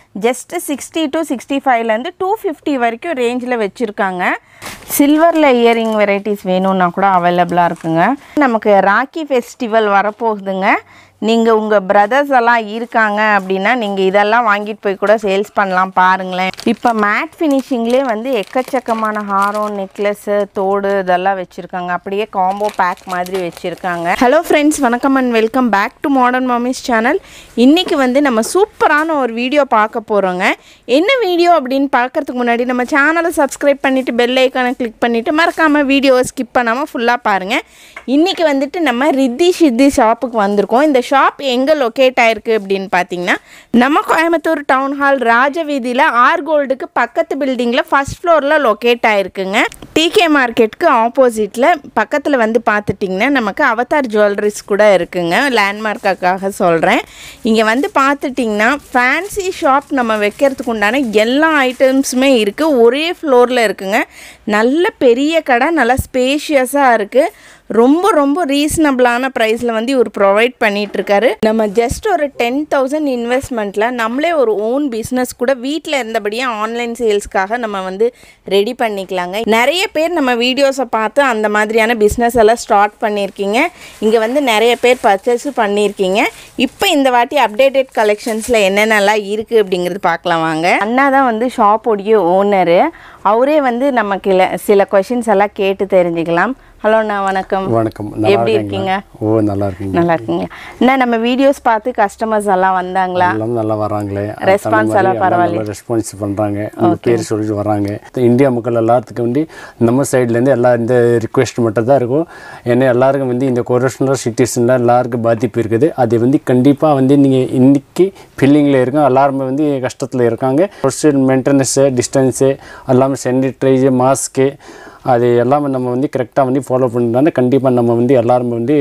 Just sixty to sixty ஃபைவ்லேருந்து two fifty வரைக்கும் ரேஞ்சில் வச்சுருக்காங்க சில்வரில் இயரிங் வெரைட்டிஸ் வேணும்னா கூட அவைலபிளாக இருக்குங்க நமக்கு ராக்கி ஃபெஸ்டிவல் வரப்போகுதுங்க நீங்கள் உங்கள் பிரதர்ஸ் எல்லாம் இருக்காங்க அப்படின்னா நீங்கள் இதெல்லாம் வாங்கிட்டு போய் கூட சேல்ஸ் பண்ணலாம் பாருங்களேன் இப்போ மேட் ஃபினிஷிங்லேயே வந்து எக்கச்சக்கமான ஹாரம் நெக்லஸ்ஸு தோடு இதெல்லாம் வச்சுருக்காங்க அப்படியே காம்போ பேக் மாதிரி வச்சுருக்காங்க ஹலோ ஃப்ரெண்ட்ஸ் வணக்கம் and welcome back to Modern Mommies channel இன்றைக்கி வந்து நம்ம சூப்பரான ஒரு வீடியோ பார்க்க போகிறோங்க என்ன வீடியோ அப்படின்னு பார்க்கறதுக்கு முன்னாடி நம்ம சேனலை சப்ஸ்கிரைப் பண்ணிவிட்டு பெல் ஐக்கானை கிளிக் பண்ணிவிட்டு மறக்காமல் வீடியோவை ஸ்கிப் பண்ணாமல் ஃபுல்லாக பாருங்கள் இன்றைக்கி வந்துட்டு நம்ம ரித்தி சித்தி ஷாப்புக்கு வந்திருக்கோம் இந்த ஷாப் எங்கே லொக்கேட் ஆயிருக்கு அப்படின்னு பார்த்தீங்கன்னா நம்ம கோயம்புத்தூர் டவுன் ஹால் ராஜவீதியில் ஆர் கோல்டுக்கு பக்கத்து பில்டிங்கில் ஃபர்ஸ்ட் ஃப்ளோரில் லொக்கேட் ஆயிருக்குங்க டிகே மார்க்கெட்டுக்கு ஆப்போசிட்டில் பக்கத்தில் வந்து பார்த்துட்டிங்கன்னா நமக்கு அவதார் ஜுவல்லரிஸ் கூட இருக்குங்க லேண்ட்மார்க்காக சொல்கிறேன் இங்கே வந்து பார்த்துட்டிங்கன்னா ஃபேன்சி ஷாப் நம்ம வைக்கிறதுக்கு உண்டான எல்லா ஐட்டம்ஸுமே இருக்குது ஒரே ஃப்ளோரில் இருக்குங்க நல்ல பெரிய கடை நல்லா ஸ்பேஷியஸாக இருக்குது ரொம்ப ரொம்ப ரீசனபிளான ப்ரைஸில் வந்து இவர் ப்ரொவைட் பண்ணிகிட்ருக்காரு நம்ம ஜஸ்ட் ஒரு டென் தௌசண்ட் இன்வெஸ்ட்மெண்ட்டில் நம்மளே ஒரு ஓன் பிஸ்னஸ் கூட வீட்டில் இருந்தபடியே ஆன்லைன் சேல்ஸ்க்காக நம்ம வந்து ரெடி பண்ணிக்கலாங்க நிறைய பேர் நம்ம வீடியோஸை பார்த்து அந்த மாதிரியான பிஸ்னஸ் எல்லாம் ஸ்டார்ட் பண்ணியிருக்கீங்க இங்கே வந்து நிறைய பேர் பர்ச்சேஸும் பண்ணியிருக்கீங்க இப்போ இந்த வாட்டி அப்டேட்டட் கலெக்ஷன்ஸில் என்னென்னலாம் இருக்குது அப்படிங்கிறது பார்க்கலாம் வாங்க அண்ணா தான் வந்து ஷாப்போடைய ஓனரு அவரே வந்து நமக்கு இல்ல- சில கொஷின்ஸ் எல்லாம் கேட்டு தெரிஞ்சுக்கலாம் ஹலோ அண்ணா வணக்கம் வணக்கம் நல்லா எப்படி இருக்கீங்களா? இருக்கீங்க ஓ நல்லா இருக்கீங்க நல்லா இருக்கீங்க அண்ணா நம்ம வீடியோஸ் பார்த்து கஸ்டமர்ஸ் எல்லாம் வந்தாங்களா எல்லாம் நல்லா வராங்களே Response எல்லாம் பரவாயில்லையா? ரெஸ்பான்ஸ் பண்றாங்க உங்க பேர் சொல்லிட்டு வராங்க இந்தியா மக்கள் எல்லாத்துக்கும் வந்து நம்ம சைடுல இருந்து எல்லா இந்த ரிக்வெஸ்ட் மட்டும் தான் இருக்கும் ஏன்னா எல்லாருக்கும் வந்து இந்த கொரோனா சிட்டிசன்ல எல்லாருக்கும் பாதிப்பு இருக்குது அது வந்து கண்டிப்பா வந்து நீங்க இன்னைக்கு ஃபில்லிங்கில் இருக்கும் எல்லாருமே வந்து கஷ்டத்துல இருக்காங்க சோஷியல் மெயின்டெனன்ஸு டிஸ்டன்ஸு எல்லாமே சானிடைசர் மாஸ்க்கு அது எல்லாமே நம்ம வந்து கரெக்டாக வந்து ஃபாலோ பண்ணிட்டோம்னா கண்டிப்பாக நம்ம வந்து எல்லாருமே வந்து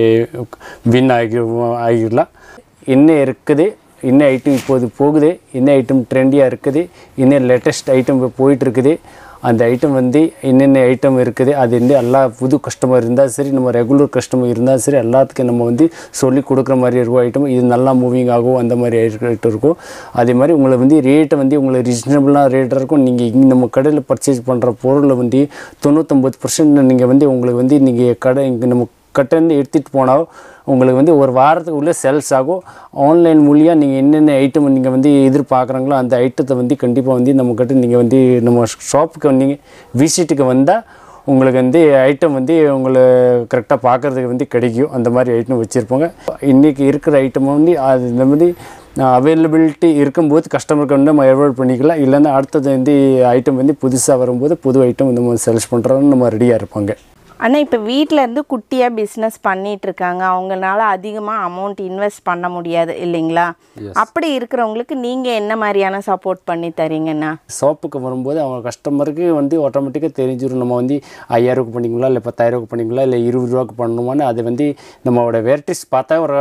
வின் ஆகி ஆகிடலாம் என்ன இருக்குது என்ன ஐட்டம் இப்போது போகுது என்ன ஐட்டம் ட்ரெண்டியாக இருக்குது என்ன லேட்டஸ்ட் ஐட்டம் போயிட்டு இருக்குது அந்த ஐட்டம் வந்து என்னென்ன ஐட்டம் இருக்குது அது வந்து எல்லா புது கஸ்டமர் இருந்தால் சரி நம்ம ரெகுலர் கஸ்டமர் இருந்தால் சரி எல்லாத்துக்கும் நம்ம வந்து சொல்லி கொடுக்குற மாதிரி இருக்கும் ஐட்டம் இது நல்லா மூவிங் ஆகும் அந்த மாதிரி ஐட்டம் இருக்கும் அதே மாதிரி உங்களை வந்து ரேட்டை வந்து உங்களுக்கு ரீசனபிளான ரேட்டாக இருக்கும் நீங்கள் இங்கே நம்ம கடையில் பர்ச்சேஸ் பண்ணுற பொருளை வந்து தொண்ணூத்தொம்பது பர்சன்ட் நீங்கள் வந்து உங்களுக்கு வந்து நீங்கள் கடை இங்கே நம்ம கட்டேருந்து எடுத்துகிட்டு போனால் உங்களுக்கு வந்து ஒரு வாரத்துக்கு உள்ளே சேல்ஸ் ஆகும் ஆன்லைன் மூலியம் நீங்கள் என்னென்ன ஐட்டம் நீங்கள் வந்து எதிர்பார்க்குறாங்களோ அந்த ஐட்டத்தை வந்து கண்டிப்பாக வந்து நம்ம கிட்ட நீங்கள் வந்து நம்ம ஷாப்புக்கு நீங்கள் விசிட்டுக்கு வந்தால் உங்களுக்கு வந்து ஐட்டம் வந்து உங்களை கரெக்டாக பார்க்குறதுக்கு வந்து கிடைக்கும் அந்த மாதிரி ஐட்டம் வச்சுருப்பாங்க இன்றைக்கி இருக்கிற ஐட்டம் வந்து அது இந்த மாதிரி அவைலபிலிட்டி இருக்கும்போது கஸ்டமருக்கு வந்து நம்ம அவாய்ட் பண்ணிக்கலாம் இல்லைன்னா அடுத்தது வந்து ஐட்டம் வந்து புதுசாக வரும்போது புது ஐட்டம் நம்ம சேல்ஸ் பண்ணுறோன்னு நம்ம ரெடியாக இருப்பாங்க அண்ணா இப்போ வீட்டில் இருந்து குட்டியாக பிஸ்னஸ் பண்ணிட்டு இருக்காங்க அவங்களால அதிகமாக அமௌண்ட் இன்வெஸ்ட் பண்ண முடியாது இல்லைங்களா அப்படி இருக்கிறவங்களுக்கு நீங்கள் என்ன மாதிரியான சப்போர்ட் பண்ணி தரீங்கண்ணா ஷாப்புக்கு வரும்போது அவங்க கஸ்டமருக்கு வந்து ஆட்டோமேட்டிக்காக தெரிஞ்சிடும் நம்ம வந்து ஐயாயிரூக்கு பண்ணிங்களா இல்லை பத்தாயிரூக்கு பண்ணிங்களா இல்லை இருபது ரூபாய்க்கு பண்ணணுமான்னு அது வந்து நம்மளோட வெரைட்டிஸ் பார்த்தா ஒரு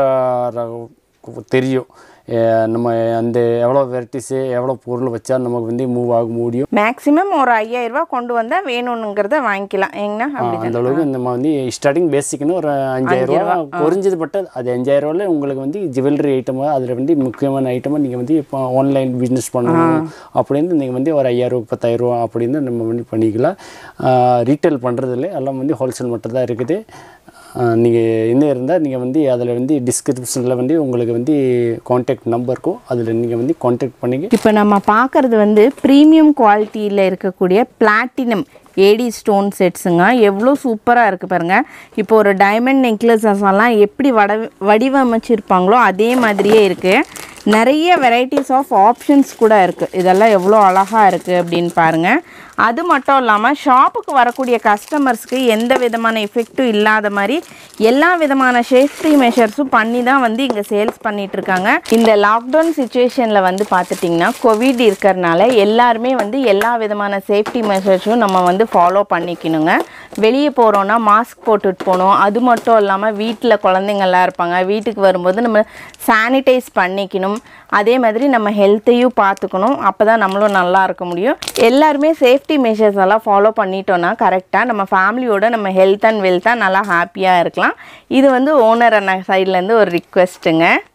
ர- தெரியும் ஏ, நம்ம அந்த எவ்வளோ வெரைட்டிஸு எவ்வளோ பொருள் வச்சா நமக்கு வந்து மூவ் ஆக முடியும் மேக்ஸிமம் ஒரு ஐயாயிரம் ரூபாய் கொண்டு வந்தால் வேணுங்கிறத வாங்கிக்கலாம் ஏங்கண்ணா அப்படி அந்த அளவுக்கு நம்ம வந்து ஸ்டார்டிங் பேசிக்னு ஒரு அஞ்சாயிரம் ரூபா குறைஞ்சது பட்ட அது அஞ்சாயிரம் ரூபாயில் உங்களுக்கு வந்து ஜுவல்லரி ஐட்டமாக அதில் வந்து முக்கியமான ஐட்டமாக நீங்கள் வந்து இப்போ ஆன்லைன் பிஸ்னஸ் பண்ணணும் அப்படின்னு நீங்கள் வந்து ஒரு ஐயாயிரம் பத்தாயிரம் ரூபா அப்படின்னு நம்ம வந்து பண்ணிக்கலாம் ரீட்டைல் பண்ணுறதில்ல எல்லாம் வந்து ஹோல்சேல் மட்டும் தான் இருக்குது நீங்கள் என்ன இருந்தால் நீங்கள் வந்து அதில் வந்து டிஸ்கிரிப்ஷனில் வந்து உங்களுக்கு வந்து காண்டாக்ட் நம்பர் இருக்கும் அதில் நீங்கள் வந்து காண்டாக்ட் பண்ணிக்க இப்போ நம்ம பார்க்குறது வந்து ப்ரீமியம் குவாலிட்டியில் இருக்கக்கூடிய பிளாட்டினம் ஏடி ஸ்டோன் செட்ஸுங்க எவ்வளோ சூப்பராக இருக்குது பாருங்கள் இப்போ ஒரு டைமண்ட் நெக்லஸஸ் எல்லாம் எப்படி வட வடிவமைச்சிருப்பாங்களோ அதே மாதிரியே இருக்குது நிறைய வெரைட்டிஸ் ஆஃப் ஆப்ஷன்ஸ் கூட இருக்குது இதெல்லாம் எவ்வளோ அழகாக இருக்குது அப்படின்னு பாருங்கள் அது மட்டும் இல்லாமல் ஷாப்புக்கு வரக்கூடிய கஸ்டமர்ஸ்க்கு எந்த விதமான எஃபெக்ட்டும் இல்லாத மாதிரி எல்லா விதமான சேஃப்டி மெஷர்ஸும் பண்ணி தான் வந்து இங்கே சேல்ஸ் பண்ணிட்டு இருக்காங்க இந்த லாக்டவுன் சுச்சுவேஷனில் வந்து பார்த்துட்டிங்கன்னா கோவிட் இருக்கிறனால எல்லாருமே வந்து எல்லா விதமான சேஃப்டி மெஷர்ஸும் நம்ம வந்து ஃபாலோ பண்ணிக்கணுங்க வெளியே போகிறோன்னா மாஸ்க் போட்டுட்டு போகணும் அது மட்டும் இல்லாமல் வீட்டில் குழந்தைங்கள்லாம் இருப்பாங்க வீட்டுக்கு வரும்போது நம்ம சானிடைஸ் பண்ணிக்கணும் அதே மாதிரி நம்ம ஹெல்த்தையும் பார்த்துக்கணும் அப்போ தான் நம்மளும் நல்லா இருக்க முடியும் எல்லாருமே சேஃப்டி மெஷர்ஸ் எல்லாம் ஃபாலோ பண்ணிட்டோன்னா கரெக்டாக நம்ம ஃபேமிலியோட நம்ம ஹெல்த் அண்ட் வெல்த்தாக நல்லா ஹாப்பியாக இருக்கலாம் இது வந்து ஓனர் அண்ணா சைட்லேருந்து ஒரு ரிக்வெஸ்ட்டுங்க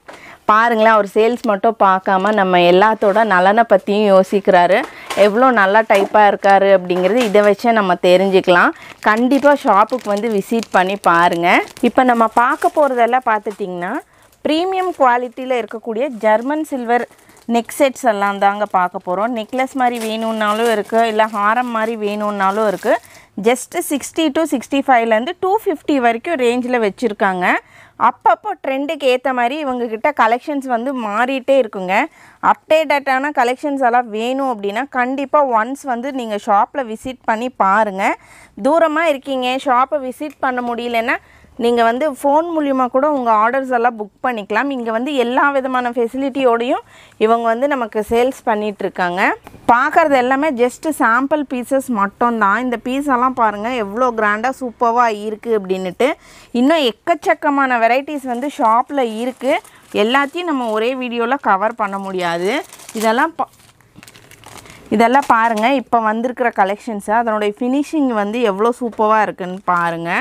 பாருங்களேன் அவர் சேல்ஸ் மட்டும் பார்க்காம நம்ம எல்லாத்தோட நலனை பற்றியும் யோசிக்கிறாரு எவ்வளோ நல்லா டைப்பாக இருக்காரு அப்படிங்கிறது இதை வச்சே நம்ம தெரிஞ்சுக்கலாம் கண்டிப்பாக ஷாப்புக்கு வந்து விசிட் பண்ணி பாருங்கள் இப்போ நம்ம பார்க்க போகிறதெல்லாம் பார்த்துட்டிங்கன்னா ப்ரீமியம் குவாலிட்டியில் இருக்கக்கூடிய ஜெர்மன் சில்வர் நெக் செட்ஸ் எல்லாம் தாங்க பார்க்க போகிறோம் நெக்லஸ் மாதிரி வேணும்னாலும் இருக்குது இல்லை ஹாரம் மாதிரி வேணும்னாலும் இருக்குது ஜஸ்ட்டு சிக்ஸ்டி டு சிக்ஸ்டி ஃபைவ்லேருந்து டூ ஃபிஃப்டி வரைக்கும் ரேஞ்சில் வச்சுருக்காங்க அப்பப்போ ட்ரெண்டுக்கு ஏற்ற மாதிரி இவங்கக்கிட்ட கலெக்ஷன்ஸ் வந்து மாறிட்டே இருக்குங்க அப்டேட்டடான கலெக்ஷன்ஸ் எல்லாம் வேணும் அப்படின்னா கண்டிப்பாக ஒன்ஸ் வந்து நீங்கள் ஷாப்பில் விசிட் பண்ணி பாருங்கள் தூரமாக இருக்கீங்க ஷாப்பை விசிட் பண்ண முடியலன்னா நீங்கள் வந்து ஃபோன் மூலிமா கூட உங்கள் ஆர்டர்ஸ் எல்லாம் புக் பண்ணிக்கலாம் இங்கே வந்து எல்லா விதமான ஃபெசிலிட்டியோடையும் இவங்க வந்து நமக்கு சேல்ஸ் பண்ணிகிட்ருக்காங்க பார்க்குறது எல்லாமே ஜஸ்ட்டு சாம்பிள் பீசஸ் மட்டும்தான் இந்த பீஸ் எல்லாம் பாருங்கள் எவ்வளோ கிராண்டாக சூப்பராக இருக்குது அப்படின்னுட்டு இன்னும் எக்கச்சக்கமான வெரைட்டிஸ் வந்து ஷாப்பில் இருக்குது எல்லாத்தையும் நம்ம ஒரே வீடியோவில் கவர் பண்ண முடியாது இதெல்லாம் பா இதெல்லாம் பாருங்கள் இப்போ வந்திருக்கிற கலெக்ஷன்ஸு அதனுடைய ஃபினிஷிங் வந்து எவ்வளோ சூப்பராக இருக்குன்னு பாருங்கள்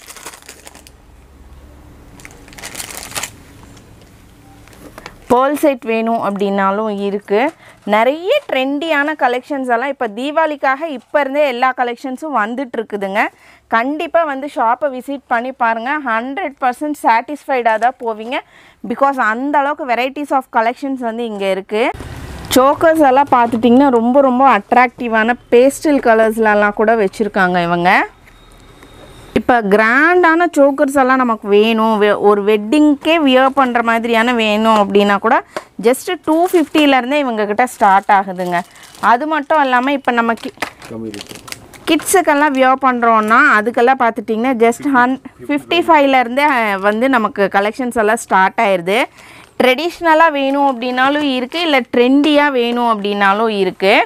பேர்ல் செட் வேணும் அப்படின்னாலும் இருக்குது நிறைய ட்ரெண்டியான கலெக்ஷன்ஸ் எல்லாம் இப்போ தீபாவளிக்காக இப்போ இருந்தே எல்லா கலெக்ஷன்ஸும் வந்துட்டு இருக்குதுங்க கண்டிப்பாக வந்து ஷாப்பை விசிட் பண்ணி பாருங்கள் ஹண்ட்ரட் பர்சன்ட் சாட்டிஸ்ஃபைடாக தான் போவீங்க பிகாஸ் அந்த அளவுக்கு வெரைட்டிஸ் ஆஃப் கலெக்ஷன்ஸ் வந்து இங்கே இருக்குது சோக்கர்ஸ் எல்லாம் பார்த்துட்டிங்கன்னா ரொம்ப ரொம்ப அட்ராக்டிவான பேஸ்டல் கலர்ஸ்லலாம் கூட வச்சுருக்காங்க இவங்க இப்போ கிராண்டான சோக்கர்ஸ் எல்லாம் நமக்கு வேணும் வே- ஒரு வெட்டிங்க்கே வியர் பண்ணுற மாதிரியான வேணும் அப்படின்னா கூட ஜஸ்ட்டு டூ ஃபிஃப்டிலேருந்தே இவங்கக்கிட்ட ஸ்டார்ட் ஆகுதுங்க அது மட்டும் இல்லாமல் இப்போ நம்ம கி கிட்ஸுக்கெல்லாம் வியர் பண்ணுறோன்னா அதுக்கெல்லாம் பார்த்துட்டிங்கன்னா ஜஸ்ட் ஹன் ஃபிஃப்டி ஃபைவ்லேருந்தே வந்து நமக்கு கலெக்ஷன்ஸ் எல்லாம் ஸ்டார்ட் ஆயிடுது ட்ரெடிஷ்னலாக வேணும் அப்படின்னாலும் இருக்குது இல்லை ட்ரெண்டியாக வேணும் அப்படின்னாலும் இருக்குது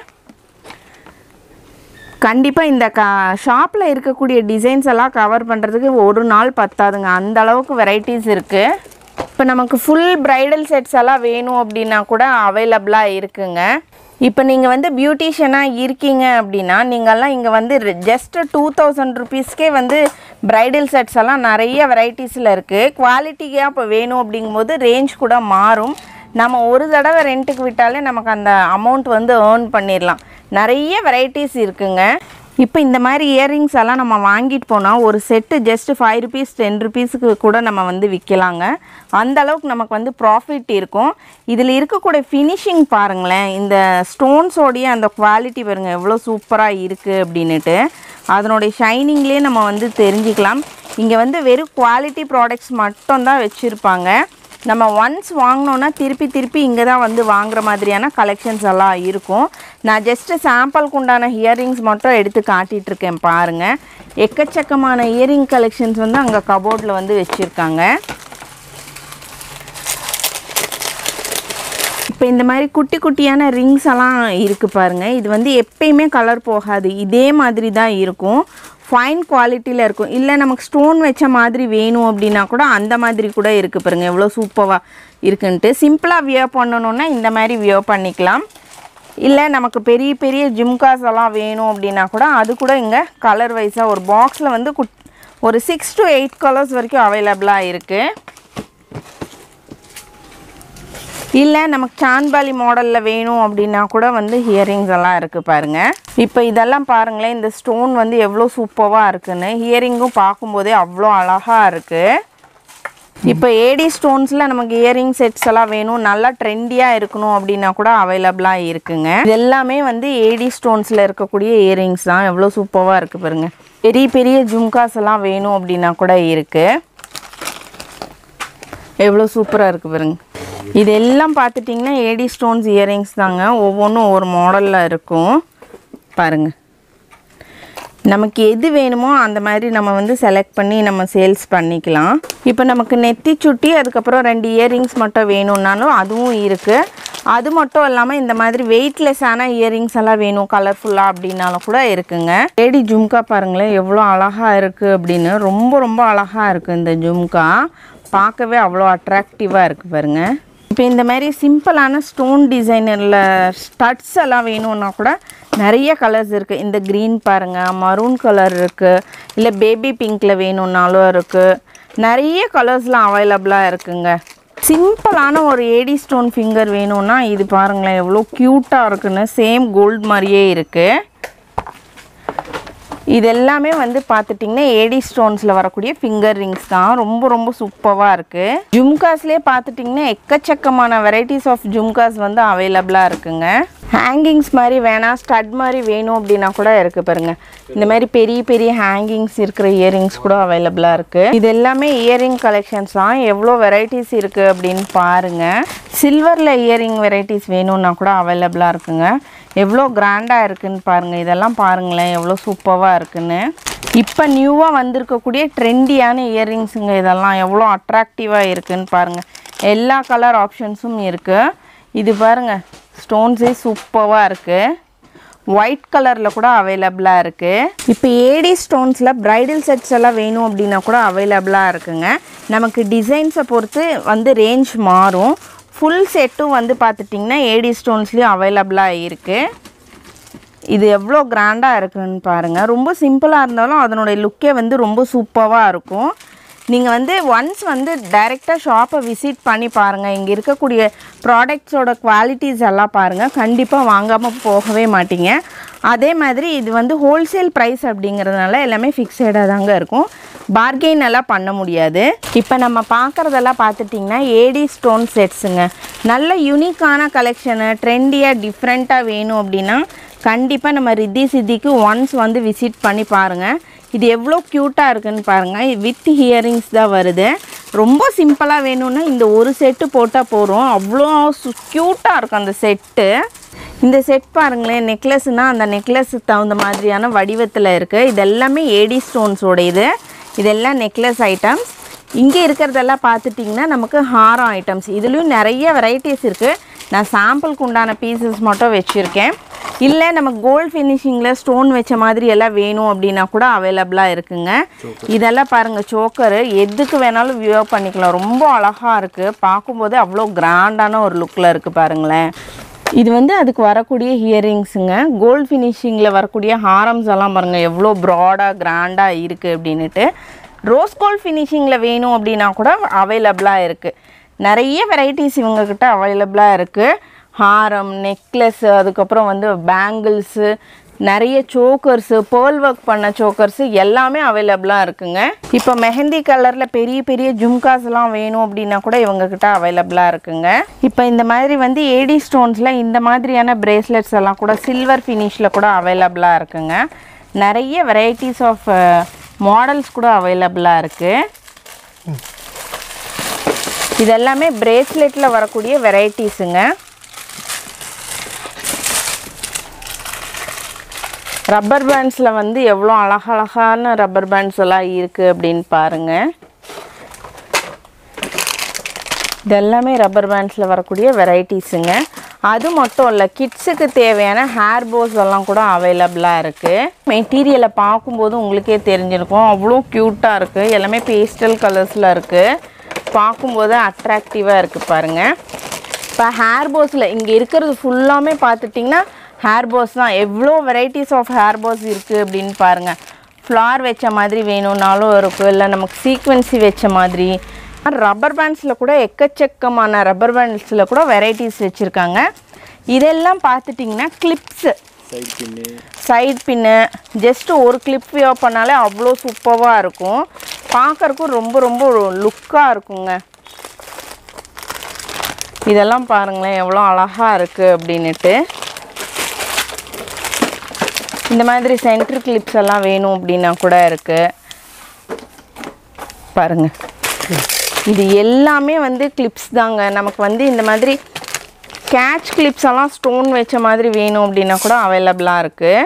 கண்டிப்பாக இந்த க ஷாப்பில் இருக்கக்கூடிய டிசைன்ஸ் எல்லாம் கவர் பண்ணுறதுக்கு ஒரு நாள் பத்தாதுங்க அந்த அளவுக்கு வெரைட்டிஸ் இருக்குது இப்போ நமக்கு ஃபுல் பிரைடல் செட்ஸ் எல்லாம் வேணும் அப்படின்னா கூட அவைலபிளாக இருக்குங்க இப்போ நீங்கள் வந்து பியூட்டிஷியனாக இருக்கீங்க அப்படின்னா நீங்கள்லாம் இங்கே வந்து ஜஸ்ட் டூ தௌசண்ட் ருபீஸ்க்கே வந்து பிரைடல் செட்ஸ் எல்லாம் நிறைய வெரைட்டிஸில் இருக்குது குவாலிட்டியாக இப்போ வேணும் அப்படிங்கும்போது ரேஞ்ச் கூட மாறும் நம்ம ஒரு தடவை ரெண்ட்டுக்கு விட்டாலே நமக்கு அந்த அமௌண்ட் வந்து ஏர்ன் பண்ணிடலாம் நிறைய வெரைட்டிஸ் இருக்குங்க இப்போ இந்த மாதிரி இயரிங்ஸ் எல்லாம் நம்ம வாங்கிட்டு போனால் ஒரு set just five rupees ten ருபீஸுக்கு கூட நம்ம வந்து விற்கலாங்க அந்த அளவுக்கு நமக்கு வந்து ப்ராஃபிட் இருக்கும் இதில் இருக்கக்கூடிய ஃபினிஷிங் பாருங்களேன் இந்த ஸ்டோன்ஸோடைய அந்த குவாலிட்டி பாருங்க எவ்வளோ சூப்பராக இருக்குது அப்படின்னுட்டு அதனுடைய ஷைனிங்லேயே நம்ம வந்து தெரிஞ்சுக்கலாம் இங்கே வந்து வெறும் குவாலிட்டி ப்ராடக்ட்ஸ் மட்டும்தான் வச்சுருப்பாங்க நம்ம ஒன்ஸ் வாங்கினோன்னா திருப்பி திருப்பி இங்கே தான் வந்து வாங்குற மாதிரியான கலெக்ஷன்ஸ் எல்லாம் இருக்கும் நான் ஜஸ்ட்டு சாம்பிளுக்கு உண்டான இயரிங்ஸ் மட்டும் எடுத்து காட்டிட்டு இருக்கேன் பாருங்கள் எக்கச்சக்கமான இயரிங் கலெக்ஷன்ஸ் வந்து அங்கே கபோர்டில் வந்து வச்சுருக்காங்க இப்போ இந்த மாதிரி குட்டி குட்டியான ரிங்ஸ் எல்லாம் இருக்குது பாருங்கள் இது வந்து எப்பயுமே கலர் போகாது இதே மாதிரி தான் இருக்கும் ஃபைன் குவாலிட்டியில் இருக்கும் இல்லை நமக்கு ஸ்டோன் வச்ச மாதிரி வேணும் அப்படின்னா கூட அந்த மாதிரி கூட இருக்குது பாருங்கள் எவ்வளோ சூப்பராக இருக்குன்ட்டு சிம்பிளாக வியர் பண்ணணுன்னா இந்த மாதிரி வியர் பண்ணிக்கலாம் இல்லை நமக்கு பெரிய பெரிய ஜிம்காஸ் எல்லாம் வேணும் அப்படின்னா கூட அது கூட இங்கே கலர் வைஸாக ஒரு பாக்ஸில் வந்து குட் ஒரு சிக்ஸ் டு எயிட் கலர்ஸ் வரைக்கும் அவைலபிளாக இருக்குது இல்லை நமக்கு சான்பாலி மாடலில் வேணும் அப்படின்னா கூட வந்து ஹியரிங்ஸ் எல்லாம் இருக்குது பாருங்கள் இப்போ இதெல்லாம் பாருங்களேன் இந்த ஸ்டோன் வந்து எவ்வளோ சூப்பராக இருக்குன்னு ஹியரிங்கும் பார்க்கும்போதே அவ்வளோ அழகாக இருக்குது இப்போ ஏடி ஸ்டோன்ஸில் நமக்கு இயரிங் செட்ஸ் எல்லாம் வேணும் நல்லா ட்ரெண்டியாக இருக்கணும் அப்படின்னா கூட அவைலபிளாக இருக்குங்க இது எல்லாமே வந்து ஏடி ஸ்டோன்ஸில் இருக்கக்கூடிய இயரிங்ஸ் தான் எவ்வளோ சூப்பராக இருக்குது பாருங்க பெரிய பெரிய ஜும்காஸ் எல்லாம் வேணும் அப்படின்னா கூட இருக்குது எவ்வளோ சூப்பராக இருக்குது பாருங்க இது எல்லாம் பார்த்துட்டிங்கன்னா ஏடி ஸ்டோன்ஸ் இயரிங்ஸ் தாங்க ஒவ்வொன்றும் ஒவ்வொரு மாடலில் இருக்கும் பாருங்க நமக்கு எது வேணுமோ அந்த மாதிரி நம்ம வந்து செலக்ட் பண்ணி நம்ம சேல்ஸ் பண்ணிக்கலாம் இப்போ நமக்கு நெத்தி சுட்டி அதுக்கப்புறம் ரெண்டு இயரிங்ஸ் மட்டும் வேணும்னாலும் அதுவும் இருக்குது அது மட்டும் இல்லாமல் இந்த மாதிரி வெயிட்லெஸ்ஸான இயரிங்ஸ் எல்லாம் வேணும் கலர்ஃபுல்லாக அப்படின்னாலும் கூட இருக்குங்க லேடி ஜும்கா பாருங்களேன் எவ்வளோ அழகாக இருக்குது அப்படின்னு ரொம்ப ரொம்ப அழகாக இருக்குது இந்த ஜும்கா பார்க்கவே அவ்வளோ அட்ராக்டிவாக இருக்குது பாருங்க இப்போ இந்த மாதிரி சிம்பிளான ஸ்டோன் டிசைனரில் ஸ்டட்ஸ் எல்லாம் வேணும்னா கூட நிறைய கலர்ஸ் இருக்குது இந்த க்ரீன் பாருங்கள் மரூன் கலர் இருக்குது இல்லை பேபி பிங்க்கில் வேணும்னாலும் இருக்குது நிறைய கலர்ஸ்லாம் அவைலபிளாக இருக்குங்க சிம்பிளான ஒரு ஏடி ஸ்டோன் ஃபிங்கர் வேணும்னா இது பாருங்களேன் எவ்வளோ க்யூட்டாக இருக்குன்னு சேம் கோல்டு மாதிரியே இருக்குது இது எல்லாமே வந்து பார்த்துட்டிங்கன்னா ஏடி ஸ்டோன்ஸில் வரக்கூடிய ஃபிங்கர் ரிங்ஸ் தான் ரொம்ப ரொம்ப சூப்பராக இருக்குது ஜும்காஸ்லேயே பார்த்துட்டிங்கன்னா எக்கச்சக்கமான வெரைட்டிஸ் ஆஃப் ஜும்காஸ் வந்து அவைலபிளாக இருக்குங்க ஹேங்கிங்ஸ் மாதிரி வேணாம் ஸ்டட் மாதிரி வேணும் அப்படின்னா கூட இருக்குது பாருங்க இந்த மாதிரி பெரிய பெரிய ஹேங்கிங்ஸ் இருக்கிற இயரிங்ஸ் கூட அவைலபிளாக இருக்குது இது எல்லாமே இயரிங் கலெக்ஷன்ஸ் தான் எவ்வளோ வெரைட்டிஸ் இருக்குது அப்படின்னு பாருங்கள் சில்வரில் இயரிங் வெரைட்டிஸ் வேணும்னா கூட அவைலபிளாக இருக்குங்க எவ்வளோ கிராண்டாக இருக்குன்னு பாருங்கள் இதெல்லாம் பாருங்களேன் எவ்வளோ சூப்பராக இருக்குன்னு இப்போ நியூவாக வந்திருக்கக்கூடிய ட்ரெண்டியான இயரிங்ஸுங்க இதெல்லாம் எவ்வளோ அட்ராக்டிவாக இருக்குன்னு பாருங்கள் எல்லா கலர் ஆப்ஷன்ஸும் இருக்குது இது பாருங்கள் ஸ்டோன்ஸே சூப்பராக இருக்குது ஒயிட் கலரில் கூட அவைலபிளாக இருக்குது இப்போ ஏடி ஸ்டோன்ஸில் பிரைடல் செட்ஸ் எல்லாம் வேணும் அப்படின்னா கூட அவைலபிளாக இருக்குங்க நமக்கு டிசைன்ஸை பொறுத்து வந்து ரேஞ்ச் மாறும் ஃபுல் செட்டும் வந்து பார்த்துட்டிங்கன்னா ஏடி ஸ்டோன்ஸ்லேயும் அவைலபிளாக இருக்குது இது எவ்வளோ கிராண்டாக இருக்குன்னு பாருங்கள் ரொம்ப சிம்பிளாக இருந்தாலும் அதனுடைய லுக்கே வந்து ரொம்ப சூப்பராக இருக்கும் நீங்கள் வந்து ஒன்ஸ் வந்து டைரெக்டாக ஷாப்பை விசிட் பண்ணி பாருங்கள் இங்கே இருக்கக்கூடிய ப்ராடக்ட்ஸோட குவாலிட்டிஸ் எல்லாம் பாருங்கள் கண்டிப்பாக வாங்காமல் போகவே மாட்டீங்க அதே மாதிரி இது வந்து ஹோல்சேல் ப்ரைஸ் அப்படிங்கிறதுனால எல்லாமே ஃபிக்ஸடாக தாங்க இருக்கும் பார்கெயின் எல்லாம் பண்ண முடியாது இப்போ நம்ம பார்க்குறதெல்லாம் பார்த்துட்டிங்கன்னா ஏடி ஸ்டோன் செட்ஸுங்க நல்ல யூனிக்கான கலெக்ஷனு ட்ரெண்டியாக டிஃப்ரெண்ட்டாக வேணும் அப்படின்னா கண்டிப்பாக நம்ம ரித்தி சித்திக்கு ஒன்ஸ் வந்து விசிட் பண்ணி பாருங்கள் இது எவ்வளோ க்யூட்டாக இருக்குன்னு பாருங்கள் வித் ஹியரிங்ஸ் தான் வருது ரொம்ப சிம்பிளாக வேணும்னா இந்த ஒரு செட்டு போட்டால் போகிறோம் அவ்வளோ க்யூட்டாக இருக்கும் அந்த செட்டு இந்த செட் பாருங்களேன் நெக்லஸ்னால் அந்த நெக்லஸுக்கு தகுந்த மாதிரியான வடிவத்தில் இருக்குது இது எல்லாமே ஏடி ஸ்டோன்ஸோட இது இதெல்லாம் நெக்லஸ் ஐட்டம்ஸ் இங்கே இருக்கிறதெல்லாம் பார்த்துட்டிங்கன்னா நமக்கு ஹாரம் ஐட்டம்ஸ் இதுலேயும் நிறைய வெரைட்டிஸ் இருக்குது நான் சாம்பிளுக்கு உண்டான பீசஸ் மட்டும் வச்சுருக்கேன் இல்லை நமக்கு கோல்ட் ஃபினிஷிங்கில் ஸ்டோன் வச்ச மாதிரி எல்லாம் வேணும் அப்படின்னா கூட அவைலபிளாக இருக்குங்க இதெல்லாம் பாருங்கள் சோக்கரு எதுக்கு வேணாலும் வியூ பண்ணிக்கலாம் ரொம்ப அழகாக இருக்குது பார்க்கும்போது அவ்வளோ கிராண்டான ஒரு லுக்கில் இருக்குது பாருங்களேன் இது வந்து அதுக்கு வரக்கூடிய ஹியரிங்ஸுங்க கோல்ட் ஃபினிஷிங்கில் வரக்கூடிய ஹாரம்ஸ் எல்லாம் பாருங்கள் எவ்வளோ ப்ராடாக கிராண்டாக இருக்குது அப்படின்ட்டு ரோஸ் கோல்ட் ஃபினிஷிங்கில் வேணும் அப்படின்னா கூட அவைலபிளாக இருக்குது நிறைய வெரைட்டிஸ் இவங்கக்கிட்ட அவைலபிளாக இருக்குது ஹாரம் நெக்லஸ்ஸு அதுக்கப்புறம் வந்து பேங்கிள்ஸு நிறைய சோக்கர்ஸு பேர்ல் ஒர்க் பண்ண சோக்கர்ஸு எல்லாமே அவைலபிளாக இருக்குங்க இப்போ மெஹந்தி கலரில் பெரிய பெரிய ஜும்காஸ்லாம் வேணும் அப்படின்னா கூட இவங்கக்கிட்ட அவைலபிளாக இருக்குங்க இப்போ இந்த மாதிரி வந்து ஏடி ஸ்டோன்ஸில் இந்த மாதிரியான பிரேஸ்லெட்ஸ் எல்லாம் கூட சில்வர் ஃபினிஷில் கூட அவைலபிளாக இருக்குங்க நிறைய வெரைட்டிஸ் ஆஃப் மாடல்ஸ் கூட அவைலபிளாக இருக்குது இதெல்லாமே பிரேஸ்லெட்டில் வரக்கூடிய வெரைட்டிஸுங்க ரப்பர் பேண்ட்ஸில் வந்து எவ்வளோ அழகழகான ரப்பர் பேண்ட்ஸ் எல்லாம் இருக்குது அப்படின்னு பாருங்கள் இதெல்லாமே ரப்பர் பேண்ட்ஸில் வரக்கூடிய வெரைட்டிஸுங்க அது மட்டும் இல்லை கிட்ஸுக்கு தேவையான ஹேர் போஸ் எல்லாம் கூட அவைலபிளாக இருக்குது மெட்டீரியலை பார்க்கும்போது உங்களுக்கே தெரிஞ்சிருக்கும் அவ்வளோ க்யூட்டாக இருக்குது எல்லாமே பேஸ்டல் கலர்ஸில் இருக்குது பார்க்கும்போது அட்ராக்டிவாக இருக்குது பாருங்கள் இப்போ ஹேர் போஸில் இங்கே இருக்கிறது ஃபுல்லாமே பார்த்துட்டிங்கன்னா ஹேர் போஸ் தான் எவ்வளோ வெரைட்டிஸ் ஆஃப் ஹேர் போஸ் இருக்குது அப்படின்னு பாருங்கள் ஃப்ளார் வச்ச மாதிரி வேணும்னாலும் இருக்கும் இல்லை நமக்கு சீக்வன்சி வச்ச மாதிரி ரப்பர் பேண்ட்ஸில் கூட எக்கச்சக்கமான ரப்பர் பேண்ட்ஸில் கூட வெரைட்டிஸ் வச்சுருக்காங்க இதெல்லாம் பார்த்துட்டிங்கன்னா clips side pin side pin just ஒரு கிளிப் வியோ பண்ணாலே அவ்வளோ சூப்பராக இருக்கும் பார்க்கறக்கும் ரொம்ப ரொம்ப லுக்காக இருக்குங்க இதெல்லாம் பாருங்களேன் எவ்வளோ அழகாக இருக்குது அப்படின்னுட்டு இந்த மாதிரி சென்டர் கிளிப்ஸ் எல்லாம் வேணும் அப்படின்னா கூட இருக்குது பாருங்க இது எல்லாமே வந்து கிளிப்ஸ் தாங்க நமக்கு வந்து இந்த மாதிரி கேட்ச் கிளிப்ஸ் எல்லாம் ஸ்டோன் வச்ச மாதிரி வேணும் அப்படின்னா கூட அவைலபிளாக இருக்குது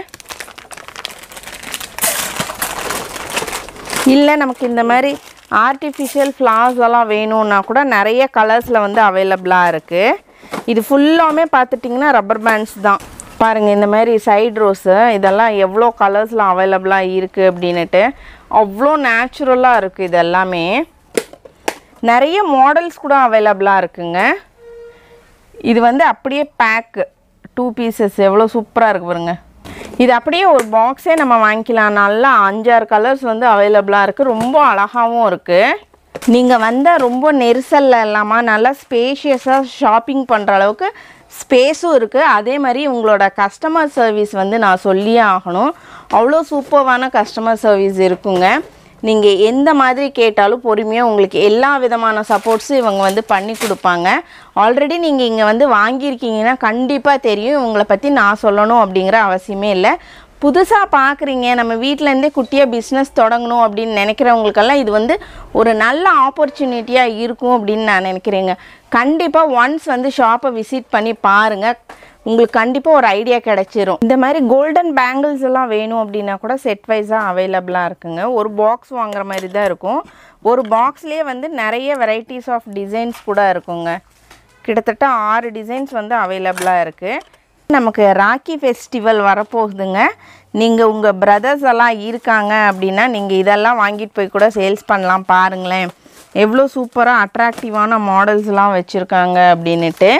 இல்லை நமக்கு இந்த மாதிரி ஆர்டிஃபிஷியல் ஃப்ளார்ஸ் எல்லாம் வேணும்னா கூட நிறைய கலர்ஸில் வந்து அவைலபிளாக இருக்குது இது ஃபுல்லாமே பார்த்துட்டிங்கன்னா ரப்பர் பேண்ட்ஸ் தான் பாருங்கள் இந்த மாதிரி சைடு ரோஸு இதெல்லாம் எவ்வளோ கலர்ஸில் அவைலபிளாக இருக்குது அப்படின்னுட்டு அவ்வளோ நேச்சுரலாக இருக்குது இது எல்லாமே நிறைய மாடல்ஸ் கூட அவைலபிளாக இருக்குங்க இது வந்து அப்படியே பேக்கு டூ பீசஸ் எவ்வளோ சூப்பராக இருக்கு பாருங்க இது அப்படியே ஒரு பாக்ஸே நம்ம வாங்கிக்கலாம் நல்லா அஞ்சாறு கலர்ஸ் வந்து அவைலபிளாக இருக்குது ரொம்ப அழகாகவும் இருக்குது நீங்கள் வந்தால் ரொம்ப நெரிசலில் இல்லாமல் நல்லா ஸ்பேஷியஸாக ஷாப்பிங் பண்ணுற அளவுக்கு ஸ்பேஸும் இருக்குது அதே மாதிரி உங்களோட கஸ்டமர் சர்வீஸ் வந்து நான் சொல்லியே ஆகணும் அவ்வளோ சூப்பர்வான கஸ்டமர் சர்வீஸ் இருக்குங்க நீங்கள் எந்த மாதிரி கேட்டாலும் பொறுமையாக உங்களுக்கு எல்லா விதமான சப்போர்ட்ஸும் இவங்க வந்து பண்ணி கொடுப்பாங்க ஆல்ரெடி நீங்கள் இங்கே வந்து வாங்கியிருக்கீங்கன்னா கண்டிப்பாக தெரியும் இவங்களை பற்றி நான் சொல்லணும் அப்படிங்கிற அவசியமே இல்லை புதுசாக பார்க்குறீங்க நம்ம வீட்டிலேருந்தே குட்டியாக பிஸ்னஸ் தொடங்கணும் அப்படின்னு நினைக்கிறவங்களுக்கெல்லாம் இது வந்து ஒரு நல்ல ஆப்பர்ச்சுனிட்டியாக இருக்கும் அப்படின்னு நான் நினைக்கிறேங்க கண்டிப்பாக ஒன்ஸ் வந்து ஷாப்பை விசிட் பண்ணி பாருங்கள் உங்களுக்கு கண்டிப்பாக ஒரு ஐடியா கிடைச்சிரும் இந்த மாதிரி கோல்டன் பேங்கிள்ஸ் எல்லாம் வேணும் அப்படின்னா கூட செட் வைஸாக அவைலபிளாக இருக்குங்க ஒரு பாக்ஸ் வாங்குற மாதிரி தான் இருக்கும் ஒரு பாக்ஸ்லேயே வந்து நிறைய வெரைட்டிஸ் ஆஃப் டிசைன்ஸ் கூட இருக்குங்க கிட்டத்தட்ட ஆறு டிசைன்ஸ் வந்து அவைலபிளாக இருக்குது நமக்கு ராக்கி ஃபெஸ்டிவல் வரப்போகுதுங்க நீங்கள் உங்கள் பிரதர்ஸ் எல்லாம் இருக்காங்க அப்படின்னா நீங்கள் இதெல்லாம் வாங்கிட்டு போய் கூட சேல்ஸ் பண்ணலாம் பாருங்களேன் எவ்வளோ சூப்பராக அட்ராக்டிவான மாடல்ஸ்லாம் வச்சுருக்காங்க அப்படின்னுட்டு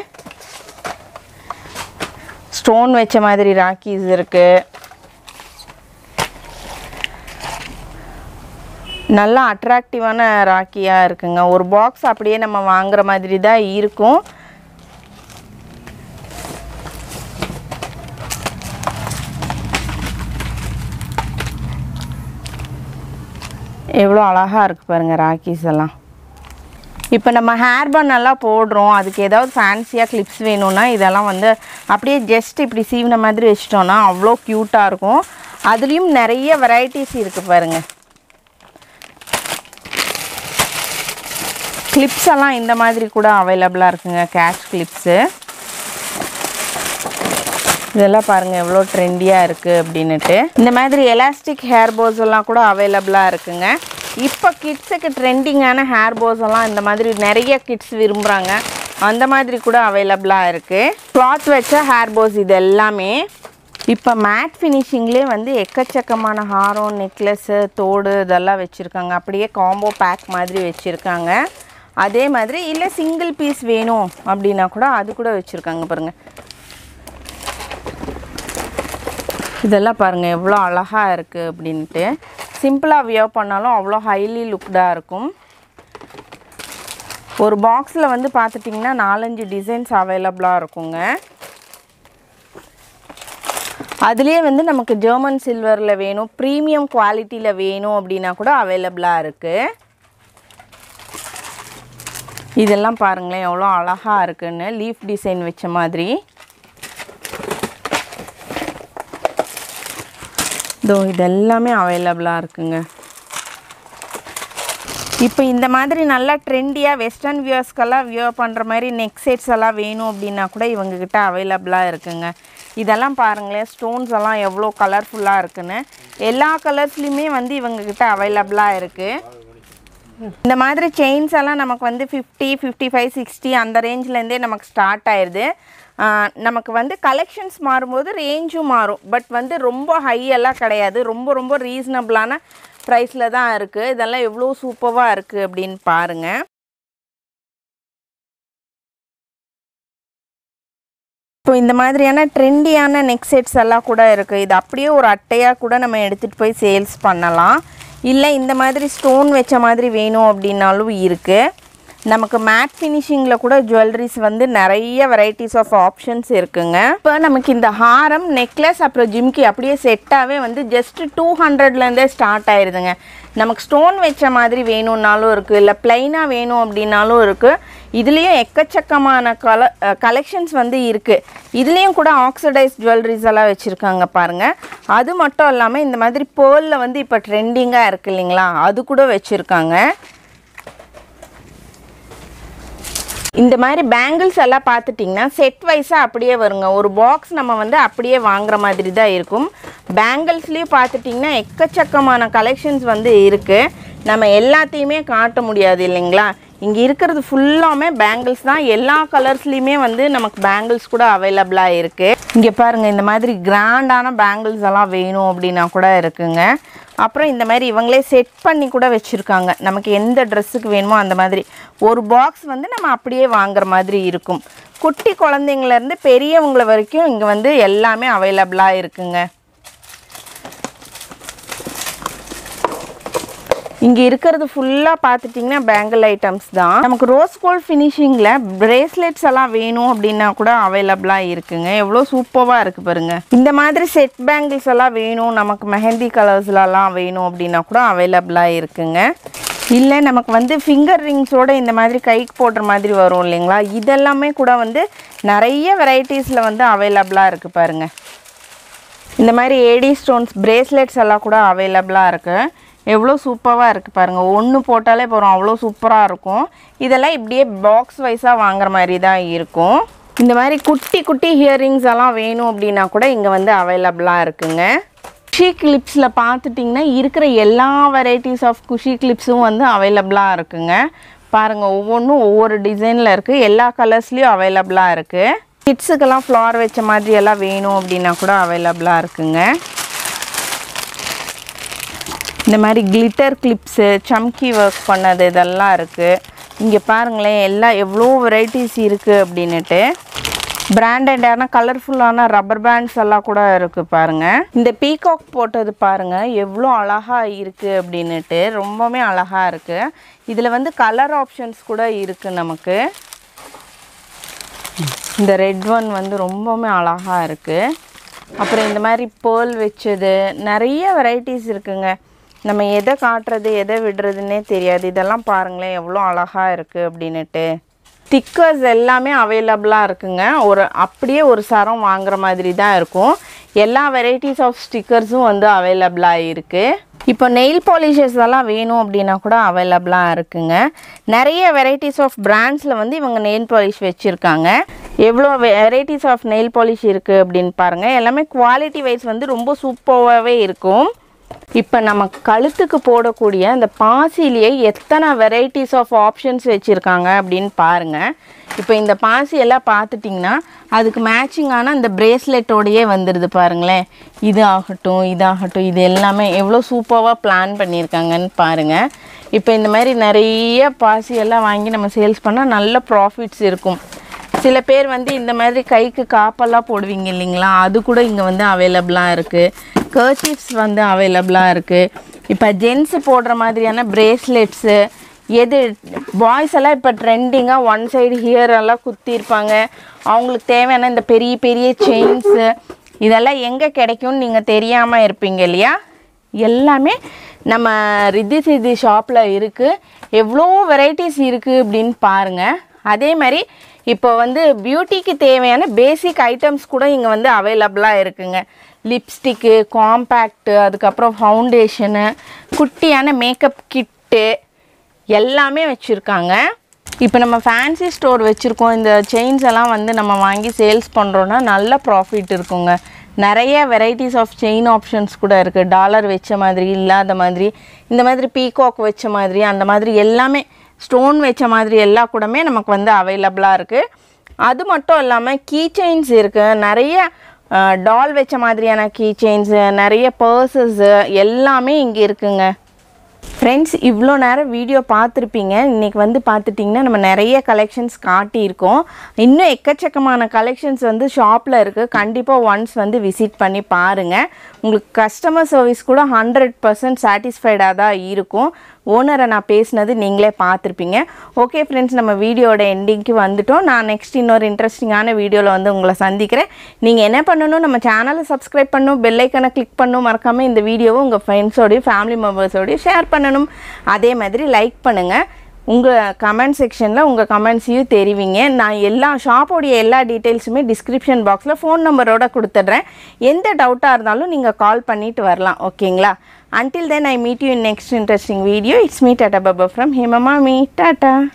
ஸ்டோன் வச்ச மாதிரி ராக்கீஸ் இருக்குது நல்லா அட்ராக்டிவான ராக்கியாக இருக்குங்க ஒரு பாக்ஸ் அப்படியே நம்ம வாங்குற மாதிரி தான் இருக்கும் எவ்வளோ அழகாக இருக்குது பாருங்கள் ராக்கீஸ் எல்லாம் இப்போ நம்ம ஹேர் பன் எல்லாம் போடுறோம் அதுக்கு ஏதாவது ஃபேன்சியாக கிளிப்ஸ் வேணும்னா இதெல்லாம் வந்து அப்படியே ஜஸ்ட் இப்படி சீவின மாதிரி வச்சிட்டோன்னா அவ்வளோ க்யூட்டாக இருக்கும் அதுலேயும் நிறைய வெரைட்டிஸ் இருக்குது பாருங்கள் கிளிப்ஸ் எல்லாம் இந்த மாதிரி கூட அவைலபிளாக இருக்குங்க கேஷ் கிளிப்ஸு இதெல்லாம் பாருங்கள் எவ்வளோ ட்ரெண்டியாக இருக்குது அப்படின்னுட்டு இந்த மாதிரி எலாஸ்டிக் ஹேர் போஸ் எல்லாம் கூட அவைலபிளாக இருக்குங்க இப்போ கிட்ஸுக்கு ட்ரெண்டிங்கான ஹேர் போஸ் எல்லாம் இந்த மாதிரி நிறைய கிட்ஸ் விரும்புகிறாங்க அந்த மாதிரி கூட அவைலபிளாக இருக்குது கிளாத் வச்ச ஹேர் போஸ் இது எல்லாமே இப்போ மேட் ஃபினிஷிங்லேயே வந்து எக்கச்சக்கமான ஹாரம் நெக்லஸ்ஸு தோடு இதெல்லாம் வச்சுருக்காங்க அப்படியே காம்போ பேக் மாதிரி வச்சுருக்காங்க அதே மாதிரி இல்லை சிங்கிள் பீஸ் வேணும் அப்படின்னா கூட அது கூட வச்சுருக்காங்க பாருங்கள் இதெல்லாம் பாருங்கள் எவ்வளோ அழகாக இருக்குது அப்படின்ட்டு சிம்பிளாக வியர் பண்ணாலும் அவ்வளோ ஹைலி லுக்டாக இருக்கும் ஒரு பாக்ஸில் வந்து பார்த்துட்டிங்கன்னா நாலஞ்சு டிசைன்ஸ் அவைலபிளாக இருக்குங்க அதுலேயே வந்து நமக்கு ஜெர்மன் சில்வரில் வேணும் ப்ரீமியம் குவாலிட்டியில் வேணும் அப்படின்னா கூட அவைலபிளாக இருக்குது இதெல்லாம் பாருங்களேன் எவ்வளோ அழகாக இருக்குன்னு லீஃப் டிசைன் வச்ச மாதிரி இதோ இது எல்லாமே அவைலபிளாக இருக்குங்க இப்போ இந்த மாதிரி நல்லா ட்ரெண்டியாக வெஸ்டர்ன் வியர்ஸ்க்கெல்லாம் வியர் பண்ணுற மாதிரி நெக் செட்ஸ் எல்லாம் வேணும் அப்படின்னா கூட இவங்கக்கிட்ட அவைலபிளாக இருக்குங்க இதெல்லாம் பாருங்களேன் ஸ்டோன்ஸ் எல்லாம் எவ்வளோ கலர்ஃபுல்லாக இருக்குன்னு எல்லா கலர்ஸ்லையுமே வந்து இவங்கக்கிட்ட அவைலபிளாக இருக்குது இந்த மாதிரி செயின்ஸ் எல்லாம் நமக்கு வந்து ஃபிஃப்டி ஃபிஃப்டி ஃபைவ் சிக்ஸ்டி அந்த ரேஞ்ச்லேருந்தே நமக்கு ஸ்டார்ட் ஆயிடுது ஆஹ் நமக்கு வந்து கலெக்ஷன்ஸ் மாறும்போது ரேஞ்சும் மாறும் பட் வந்து ரொம்ப ஹை எல்லாம் கிடையாது ரொம்ப ரொம்ப ரீசனபிளான ப்ரைஸில் தான் இருக்குது இதெல்லாம் எவ்வளோ சூப்பராக இருக்குது அப்படின்னு பாருங்கள் இப்போ இந்த மாதிரியான ட்ரெண்டியான நெக் செட்ஸ் எல்லாம் கூட இருக்குது இது அப்படியே ஒரு அட்டையாக கூட நம்ம எடுத்துகிட்டு போய் சேல்ஸ் பண்ணலாம் இல்லை இந்த மாதிரி ஸ்டோன் வச்ச மாதிரி வேணும் அப்படின்னாலும் இருக்குது நமக்கு மேட் ஃபினிஷிங்கில் கூட ஜுவல்லரிஸ் வந்து நிறைய வெரைட்டிஸ் ஆஃப் ஆப்ஷன்ஸ் இருக்குங்க இப்போ நமக்கு இந்த ஹாரம் நெக்லஸ் அப்புறம் ஜிம்கி அப்படியே செட்டாகவே வந்து ஜஸ்ட் டூ ஹண்ட்ரட்லேருந்தே ஸ்டார்ட் ஆயிடுதுங்க நமக்கு ஸ்டோன் வச்ச மாதிரி வேணும்னாலும் இருக்குது இல்லை ப்ளைனாக வேணும் அப்படின்னாலும் இருக்குது இதுலேயும் எக்கச்சக்கமான கல கலெக்ஷன்ஸ் வந்து இருக்குது இதுலேயும் கூட ஆக்சிடைஸ் ஜுவல்லரிஸ் எல்லாம் வச்சுருக்காங்க பாருங்கள் அது மட்டும் இல்லாமல் இந்த மாதிரி பேர்லில் வந்து இப்போ ட்ரெண்டிங்காக இருக்குது இல்லைங்களா அது கூட வச்சுருக்காங்க இந்த மாதிரி பேங்கிள்ஸ் எல்லாம் பார்த்துட்டிங்கன்னா செட் வைஸாக அப்படியே வருங்க ஒரு பாக்ஸ் நம்ம வந்து அப்படியே வாங்குற மாதிரி தான் இருக்கும் பேங்கிள்ஸ்லேயும் பார்த்துட்டிங்கன்னா எக்கச்சக்கமான கலெக்ஷன்ஸ் வந்து இருக்குது நம்ம எல்லாத்தையுமே காட்ட முடியாது இல்லைங்களா இங்கே இருக்கிறது ஃபுல்லாமே பேங்கிள்ஸ் தான் எல்லா கலர்ஸ்லேயுமே வந்து நமக்கு பேங்கிள்ஸ் கூட அவைலபிளாக இருக்குது இங்கே பாருங்கள் இந்த மாதிரி கிராண்டான பேங்கிள்ஸ் எல்லாம் வேணும் அப்படின்னா கூட இருக்குங்க அப்புறம் இந்த மாதிரி இவங்களே செட் பண்ணி கூட வச்சுருக்காங்க நமக்கு எந்த ட்ரெஸ்ஸுக்கு வேணுமோ அந்த மாதிரி ஒரு பாக்ஸ் வந்து நம்ம அப்படியே வாங்குற மாதிரி இருக்கும் குட்டி குழந்தைங்கள்லேருந்து பெரியவங்கள வரைக்கும் இங்கே வந்து எல்லாமே அவைலபிளாக இருக்குங்க இங்கே இருக்கிறது ஃபுல்லாக பார்த்துட்டிங்கன்னா பேங்கிள் ஐட்டம்ஸ் தான் நமக்கு ரோஸ் கோல்ட் ஃபினிஷிங்கில் பிரேஸ்லெட்ஸ் எல்லாம் வேணும் அப்படின்னா கூட அவைலபிளாக இருக்குங்க எவ்வளோ சூப்பராக இருக்குது பாருங்க இந்த மாதிரி செட் பேங்கிள்ஸ் எல்லாம் வேணும் நமக்கு மெஹந்தி கலர்ஸ்லலாம் வேணும் அப்படின்னா கூட அவைலபிளாக இருக்குங்க இல்லை நமக்கு வந்து ஃபிங்கர் ரிங்ஸோட இந்த மாதிரி கைக்கு போடுற மாதிரி வரும் இல்லைங்களா இதெல்லாமே கூட வந்து நிறைய வெரைட்டிஸில் வந்து அவைலபிளாக இருக்குது பாருங்கள் இந்த மாதிரி ஏடி ஸ்டோன்ஸ் பிரேஸ்லெட்ஸ் எல்லாம் கூட அவைலபிளாக இருக்குது எவ்வளோ சூப்பராக இருக்குது பாருங்கள் ஒன்று போட்டாலே போகிறோம் அவ்வளோ சூப்பராக இருக்கும் இதெல்லாம் இப்படியே பாக்ஸ் வைஸாக வாங்குற மாதிரி தான் இருக்கும் இந்த மாதிரி குட்டி குட்டி ஹியரிங்ஸ் எல்லாம் வேணும் அப்படின்னா கூட இங்கே வந்து அவைலபிளாக இருக்குங்க குஷி கிளிப்ஸில் பார்த்துட்டிங்கன்னா இருக்கிற எல்லா வெரைட்டிஸ் ஆஃப் குஷி கிளிப்ஸும் வந்து அவைலபிளாக இருக்குங்க பாருங்கள் ஒவ்வொன்றும் ஒவ்வொரு டிசைனில் இருக்குது எல்லா கலர்ஸ்லேயும் அவைலபிளாக இருக்குது கிட்ஸுக்கெல்லாம் ஃப்ளார் வச்ச மாதிரி எல்லாம் வேணும் அப்படின்னா கூட அவைலபிளாக இருக்குங்க இந்த மாதிரி கிளிட்டர் கிளிப்ஸு சம்கி ஒர்க் பண்ணது இதெல்லாம் இருக்குது இங்கே பாருங்களேன் எல்லாம் எவ்வளோ வெரைட்டிஸ் இருக்குது அப்படின்னுட்டு பிராண்டடான கலர்ஃபுல்லான ரப்பர் பேண்ட்ஸ் எல்லாம் கூட இருக்குது பாருங்கள் இந்த பீகாக் போட்டது பாருங்கள் எவ்வளோ அழகாக இருக்குது அப்படின்னுட்டு ரொம்பவுமே அழகாக இருக்குது இதில் வந்து கலர் ஆப்ஷன்ஸ் கூட இருக்குது நமக்கு இந்த ரெட் ஒன் வந்து ரொம்பவுமே அழகாக இருக்குது அப்புறம் இந்த மாதிரி பேர்ல் வச்சது நிறைய வெரைட்டிஸ் இருக்குங்க நம்ம எதை காட்டுறது எதை விடுறதுன்னே தெரியாது இதெல்லாம் பாருங்களேன் எவ்வளோ அழகாக இருக்குது அப்படின்னுட்டு ஸ்டிக்கர்ஸ் எல்லாமே அவைலபிளாக இருக்குங்க ஒரு அப்படியே ஒரு சரம் வாங்குற மாதிரி தான் இருக்கும் எல்லா வெரைட்டிஸ் ஆஃப் ஸ்டிக்கர்ஸும் வந்து அவைலபிளாக இருக்குது இப்போ நெயில் பாலிஷஸ் எல்லாம் வேணும் அப்படின்னா கூட அவைலபிளாக இருக்குங்க நிறைய வெரைட்டிஸ் ஆஃப் பிராண்ட்ஸில் வந்து இவங்க நெயில் பாலிஷ் வச்சுருக்காங்க எவ்வளோ வெரைட்டிஸ் ஆஃப் நெயில் பாலிஷ் இருக்குது அப்படின்னு பாருங்கள் எல்லாமே குவாலிட்டி வைஸ் வந்து ரொம்ப சூப்பராகவே இருக்கும் இப்போ நம்ம கழுத்துக்கு போடக்கூடிய அந்த பாசிலேயே எத்தனை வெரைட்டிஸ் ஆஃப் ஆப்ஷன்ஸ் வச்சுருக்காங்க அப்படின்னு பாருங்கள் இப்போ இந்த பாசி எல்லாம் பார்த்துட்டிங்கன்னா அதுக்கு மேட்சிங்கான அந்த பிரேஸ்லெட்டோடையே வந்துடுது பாருங்களேன் இது ஆகட்டும் இதாகட்டும் இது எல்லாமே எவ்வளோ சூப்பராக பிளான் பண்ணியிருக்காங்கன்னு பாருங்கள் இப்போ இந்த மாதிரி நிறைய பாசி எல்லாம் வாங்கி நம்ம சேல்ஸ் பண்ணால் நல்ல ப்ராஃபிட்ஸ் இருக்கும் சில பேர் வந்து இந்த மாதிரி கைக்கு காப்பெல்லாம் போடுவீங்க இல்லைங்களா அது கூட இங்கே வந்து அவைலபிளாக இருக்குது கர்ச்சீஃப்ஸ் வந்து அவைலபிளாக இருக்குது இப்போ ஜென்ஸ் போடுற மாதிரியான பிரேஸ்லெட்ஸு எது பாய்ஸ் எல்லாம் இப்போ ட்ரெண்டிங்காக ஒன் சைடு ஹியர் எல்லாம் குத்திருப்பாங்க அவங்களுக்கு தேவையான இந்த பெரிய பெரிய செயின்ஸு இதெல்லாம் எங்கே கிடைக்கும்னு நீங்கள் தெரியாமல் இருப்பீங்க இல்லையா எல்லாமே நம்ம ரித்தி சித்தி ஷாப்பில் இருக்குது எவ்வளோ வெரைட்டிஸ் இருக்குது அப்படின்னு பாருங்கள் அதே மாதிரி இப்போ வந்து பியூட்டிக்கு தேவையான பேசிக் ஐட்டம்ஸ் கூட இங்கே வந்து அவைலபிளாக இருக்குங்க லிப்ஸ்டிக்கு காம்பேக்ட்டு அதுக்கப்புறம் ஃபவுண்டேஷனு குட்டியான மேக்கப் கிட்டு எல்லாமே வச்சுருக்காங்க இப்போ நம்ம ஃபேன்சி ஸ்டோர் வச்சுருக்கோம் இந்த செயின்ஸ் எல்லாம் வந்து நம்ம வாங்கி சேல்ஸ் பண்ணுறோன்னா நல்ல ப்ராஃபிட் இருக்குங்க நிறைய வெரைட்டிஸ் ஆஃப் செயின் ஆப்ஷன்ஸ் கூட இருக்குது டாலர் வச்ச மாதிரி இல்லாத மாதிரி இந்த மாதிரி பீகாக் வச்ச மாதிரி அந்த மாதிரி எல்லாமே ஸ்டோன் வச்ச மாதிரி எல்லா கூடமே நமக்கு வந்து அவைலபிளாக இருக்குது அது மட்டும் இல்லாமல் கீ செயின்ஸ் இருக்குது நிறைய டால் வச்ச மாதிரியான கீ செயின்ஸு நிறைய பர்சஸ்ஸு எல்லாமே இங்கே இருக்குங்க ஃப்ரெண்ட்ஸ் இவ்வளோ நேரம் வீடியோ பார்த்துருப்பீங்க இன்றைக்கி வந்து பார்த்துட்டிங்கன்னா நம்ம நிறைய கலெக்ஷன்ஸ் காட்டியிருக்கோம் இன்னும் எக்கச்சக்கமான கலெக்ஷன்ஸ் வந்து ஷாப்பில் இருக்குது கண்டிப்பாக ஒன்ஸ் வந்து விசிட் பண்ணி பாருங்கள் உங்களுக்கு கஸ்டமர் சர்வீஸ் கூட ஹண்ட்ரட் பர்சன்ட் சாட்டிஸ்ஃபைடாக தான் இருக்கும் ஓனரை நான் பேசினது நீங்களே பார்த்துருப்பீங்க ஓகே ஃப்ரெண்ட்ஸ் நம்ம வீடியோட எண்டிங்க்கு வந்துட்டோம் நான் நெக்ஸ்ட் இன்னொரு இன்ட்ரெஸ்டிங்கான வீடியோவில் வந்து உங்களை சந்திக்கிறேன் நீங்கள் என்ன பண்ணணும் நம்ம சேனலை சப்ஸ்கிரைப் பண்ணணும் பெல்லைக்கனை கிளிக் பண்ணணும் மறக்காமல் இந்த வீடியோவை உங்கள் ஃப்ரெண்ட்ஸோடையும் ஃபேமிலி மெம்பர்ஸோடையும் ஷேர் பண்ணணும் அதே மாதிரி லைக் பண்ணுங்கள் உங்கள் கமெண்ட் செக்ஷனில் உங்கள் கமெண்ட்ஸையும் தெரிவிங்க நான் எல்லா ஷாப்போடைய எல்லா டீட்டெயில்ஸுமே டிஸ்கிரிப்ஷன் பாக்ஸில் ஃபோன் நம்பரோட கொடுத்துட்றேன் எந்த டவுட்டாக இருந்தாலும் நீங்கள் கால் பண்ணிட்டு வரலாம் ஓகேங்களா until then i meet you in next interesting video it's me tata baba from hemamami tata